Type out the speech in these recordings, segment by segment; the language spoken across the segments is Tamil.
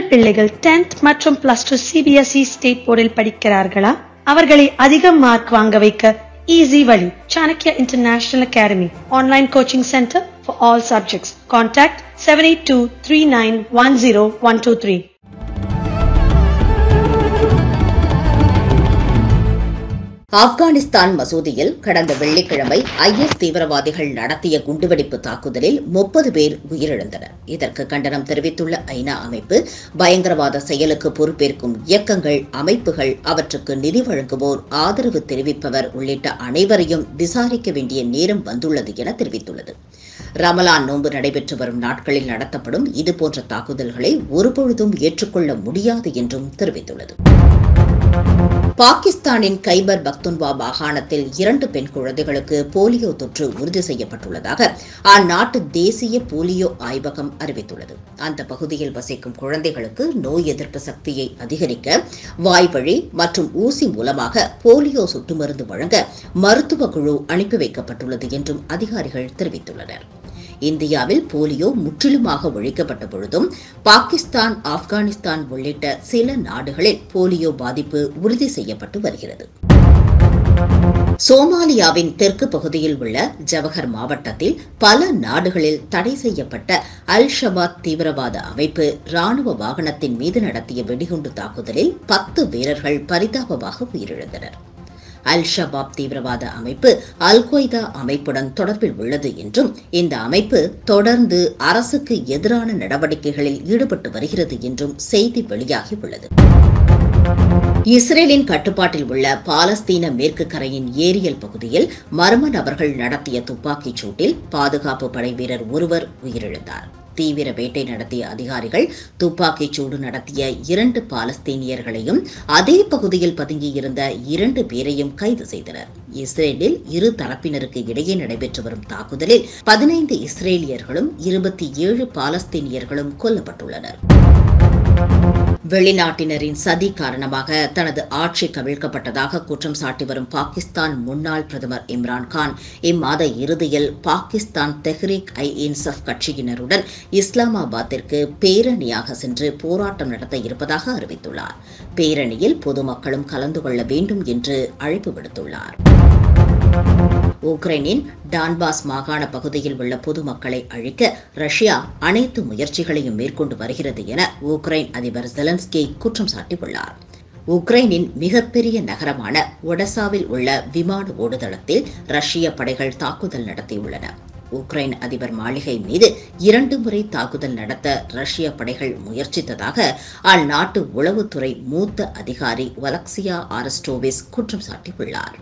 பிள்ளைகள் 10th மற்றும் பிளஸ் டூ சிபிஎஸ்இ ஸ்டேட் போர்டில் படிக்கிறார்களா அவர்களை அதிக மார்க் வாங்க வைக்க ஈஸி வழி Chanakya international academy online coaching centre for all subjects contact seven eight two three nine one zero one two three Afghanistan மசூதியில் கடந்த வெள்ளிக்கிழமை ஐஎஸ் தீவிரவாதிகள் நடத்திய குண்டுவெடிப்பு தாக்குதலில் முப்பது பேர் உயிரிழந்தனர் இதற்கு கண்டனம் தெரிவித்துள்ள ஐநா அமைப்பு பயங்கரவாத செயலுக்கு பொறுப்பேற்கும் இயக்கங்கள் அமைப்புகள் அவற்றுக்கு நிதி வழங்குவோர் ஆதரவு தெரிவிப்பவர் உள்ளிட்ட அனைவரையும் விசாரிக்க வேண்டிய நேரம் வந்துள்ளது என தெரிவித்துள்ளது ரமலான் நோன்பு நடைபெற்று வரும் நாட்களில் நடத்தப்படும் இதுபோன்ற தாக்குதல்களை ஒருபொழுதும் ஏற்றுக்கொள்ள முடியாது என்றும் தெரிவித்துள்ளது பாகிஸ்தானின் கைபர் பக்துன்வா மாகாணத்தில் இரண்டு பெண் குழந்தைகளுக்கு போலியோ தொற்று உறுதி செய்யப்பட்டுள்ளதாக அந்நாட்டு தேசிய போலியோ ஆய்வகம் அறிவித்துள்ளது அந்த பகுதியில் வசிக்கும் குழந்தைகளுக்கு நோய் எதிர்ப்பு சக்தியை அதிகரிக்க வாய்வழி மற்றும் ஊசி மூலமாக போலியோ சொட்டு மருந்து வழங்க மருத்துவ குழு அனுப்பி வைக்கப்பட்டுள்ளது என்றும் அதிகாரிகள் தெரிவித்துள்ளனர் இந்தியாவில் போலியோ முற்றிலுமாக ஒழிக்கப்பட்ட பொழுதும் பாகிஸ்தான் ஆப்கானிஸ்தான் உள்ளிட்ட சில நாடுகளில் போலியோ பாதிப்பு உறுதி செய்யப்பட்டு வருகிறது சோமாலியாவின் தெற்கு பகுதியில் உள்ள ஜவஹர் மாவட்டத்தில் பல நாடுகளில் தடை செய்யப்பட்ட அல் ஷபாத் தீவிரவாத அமைப்பு ராணுவ வாகனத்தின் மீது நடத்திய வெடிகுண்டு தாக்குதலில் பத்து வீரர்கள் பரிதாபமாக உயிரிழந்தனர் அல் ஷபாப் தீவிரவாத அமைப்பு அல் கொய்தா அமைப்புடன் தொடர்பில் உள்ளது என்றும் இந்த அமைப்பு தொடர்ந்து அரசுக்கு எதிரான நடவடிக்கைகளில் ஈடுபட்டு வருகிறது என்றும் செய்தி வெளியாகியுள்ளது இஸ்ரேலின் கட்டுப்பாட்டில் உள்ள பாலஸ்தீன மேற்கு கரையின் ஏரியல் பகுதியில் மர்ம நபர்கள் நடத்திய துப்பாக்கிச் சூட்டில் பாதுகாப்பு படை வீரர் ஒருவர் உயிரிழந்தார் தீவிர வேட்டை நடத்திய அதிகாரிகள் துப்பாக்கிச் சூடு நடத்திய இரண்டு பாலஸ்தீனியர்களையும் அதே பகுதியில் பதுங்கியிருந்த இரண்டு பேரையும் கைது செய்தனர் இஸ்ரேலில் இரு தரப்பினருக்கு இடையே நடைபெற்று வரும் தாக்குதலில் பதினைந்து இஸ்ரேலியர்களும் இருபத்தி ஏழு பாலஸ்தீனியர்களும் கொல்லப்பட்டுள்ளனர் வெளிநாட்டினரின் சதி காரணமாக தனது ஆட்சி கவிழ்க்கப்பட்டதாக குற்றம் சாட்டி வரும் பாகிஸ்தான் முன்னாள் பிரதமர் இம்ரான் கான் இம்மாத இறுதியில் பாகிஸ்தான் தெஹ்ரீக் ஐ இன்சப் கட்சியினருடன் இஸ்லாமாபாத்திற்கு பேரணியாக சென்று போராட்டம் நடத்த இருப்பதாக அறிவித்துள்ளார் பேரணியில் பொதுமக்களும் கலந்து கொள்ள வேண்டும் என்று அழைப்பு விடுத்துள்ளார் உக்ரைனின் டான்பாஸ் மாகாண பகுதியில் உள்ள பொதுமக்களை அழிக்க ரஷ்யா அனைத்து முயற்சிகளையும் மேற்கொண்டு வருகிறது என உக்ரைன் அதிபர் ஜெலன்ஸ்கி குற்றம் சாட்டியுள்ளார் உக்ரைனின் மிகப்பெரிய நகரமான ஒடசாவில் உள்ள விமான ஓடுதளத்தில் ரஷ்ய படைகள் தாக்குதல் நடத்தியுள்ளன உக்ரைன் அதிபர் மாளிகை மீது இரண்டு முறை தாக்குதல் நடத்த ரஷ்ய படைகள் முயற்சித்ததாக அந்நாட்டு உளவுத்துறை மூத்த அதிகாரி வலக்சியா ஆரஸ்டோவிஸ் குற்றம் சாட்டியுள்ளார்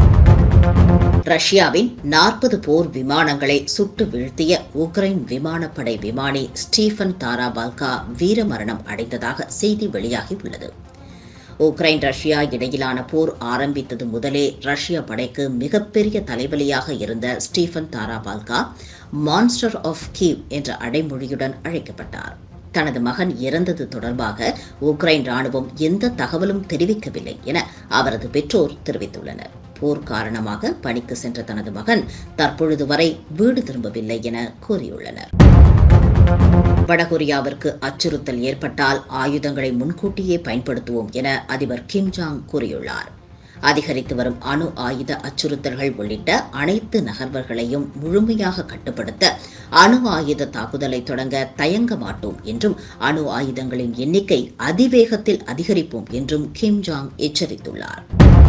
ரஷ்யாவின் நாற்பது போர் விமானங்களை சுட்டு வீழ்த்திய உக்ரைன் விமானப்படை விமானி ஸ்டீஃபன் தாராபால்கா வீரமரணம் அடைந்ததாக செய்தி வெளியாகியுள்ளது உக்ரைன் ரஷ்யா இடையிலான போர் ஆரம்பித்தது முதலே ரஷ்ய படைக்கு மிகப்பெரிய தலைவலியாக இருந்த Stefan Tarabalka monster of Kyiv என்ற அடைமொழியுடன் அழைக்கப்பட்டார் தனது மகன் இறந்தது தொடர்பாக உக்ரைன் ராணுவம் எந்த தகவலும் தெரிவிக்கவில்லை என அவரது பெற்றோர் தெரிவித்துள்ளனர் போர் காரணமாக பணிக்கு சென்ற தனது மகன் தற்பொழுது வரை வீடு திரும்பவில்லை என கூறியுள்ளனர் வடகொரியாவிற்கு அச்சுறுத்தல் ஏற்பட்டால் ஆயுதங்களை முன்கூட்டியே பயன்படுத்துவோம் என அதிபர் கிம் ஜாங் கூறியுள்ளார் அதிகரித்து வரும் அணு ஆயுத அச்சுறுத்தல்கள் உள்ளிட்ட அனைத்து நகர்வர்களையும் முழுமையாக கட்டுப்படுத்த அணு ஆயுத தாக்குதலை தொடங்க தயங்க மாட்டோம் என்றும் அணு ஆயுதங்களின் எண்ணிக்கை அதிவேகத்தில் அதிகரிப்போம் என்றும் கிம் ஜாங் எச்சரித்துள்ளார்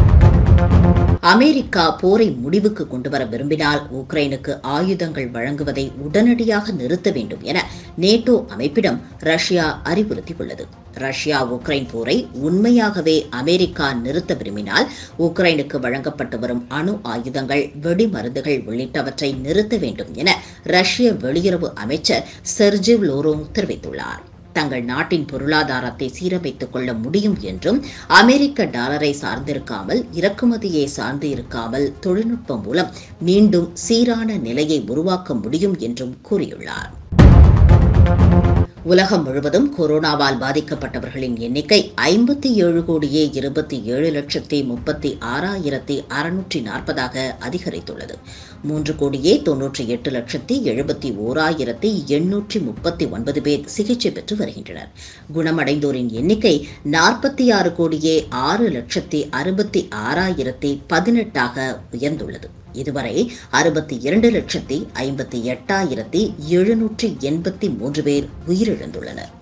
அமெரிக்கா போரை முடிவுக்கு கொண்டுவர விரும்பினால் உக்ரைனுக்கு ஆயுதங்கள் வழங்குவதை உடனடியாக நிறுத்த வேண்டும் என நேட்டோ அமைப்பிடம் ரஷ்யா அறிவுறுத்தியுள்ளது ரஷ்யா உக்ரைன் போரை உண்மையாகவே அமெரிக்கா நிறுத்த விரும்பினால் உக்ரைனுக்கு வழங்கப்பட்டு வரும் அணு ஆயுதங்கள் வெடிமருந்துகள் உள்ளிட்டவற்றை நிறுத்த வேண்டும் என ரஷ்ய வெளியுறவு அமைச்சர் செர்ஜிவ் லோரோங் தெரிவித்துள்ளார் தங்கள் நாட்டின் பொருளாதாரத்தை சீரமைத்துக் கொள்ள முடியும் என்றும் அமெரிக்க டாலரை சார்ந்திருக்காமல் இறக்குமதியை சார்ந்து இருக்காமல் தொழில்நுட்பம் மூலம் மீண்டும் சீரான நிலையை உருவாக்க முடியும் என்றும் கூறியுள்ளார் உலகம் முழுவதும் கொரோனாவால் பாதிக்கப்பட்டவர்களின் எண்ணிக்கை ஐம்பத்தி ஏழு கோடியே இருபத்தி ஏழு லட்சத்தி முப்பத்தி ஆறாயிரத்தி அறுநூற்றி நாற்பதாக அதிகரித்துள்ளது மூன்று கோடியே தொன்னூற்றி எட்டு லட்சத்தி எழுபத்தி ஓராயிரத்தி எண்ணூற்றி முப்பத்தி ஒன்பது பேர் சிகிச்சை பெற்று வருகின்றனர் குணமடைந்தோரின் எண்ணிக்கை நாற்பத்தி ஆறு கோடியே ஆறு லட்சத்தி அறுபத்தி ஆறாயிரத்தி பதினெட்டாக உயர்ந்துள்ளது இதுவரை அறுபத்தி இரண்டு லட்சத்தி ஐம்பத்தி எட்டாயிரத்தி எழுநூற்றி எண்பத்தி மூன்று பேர் உயிரிழந்துள்ளனர்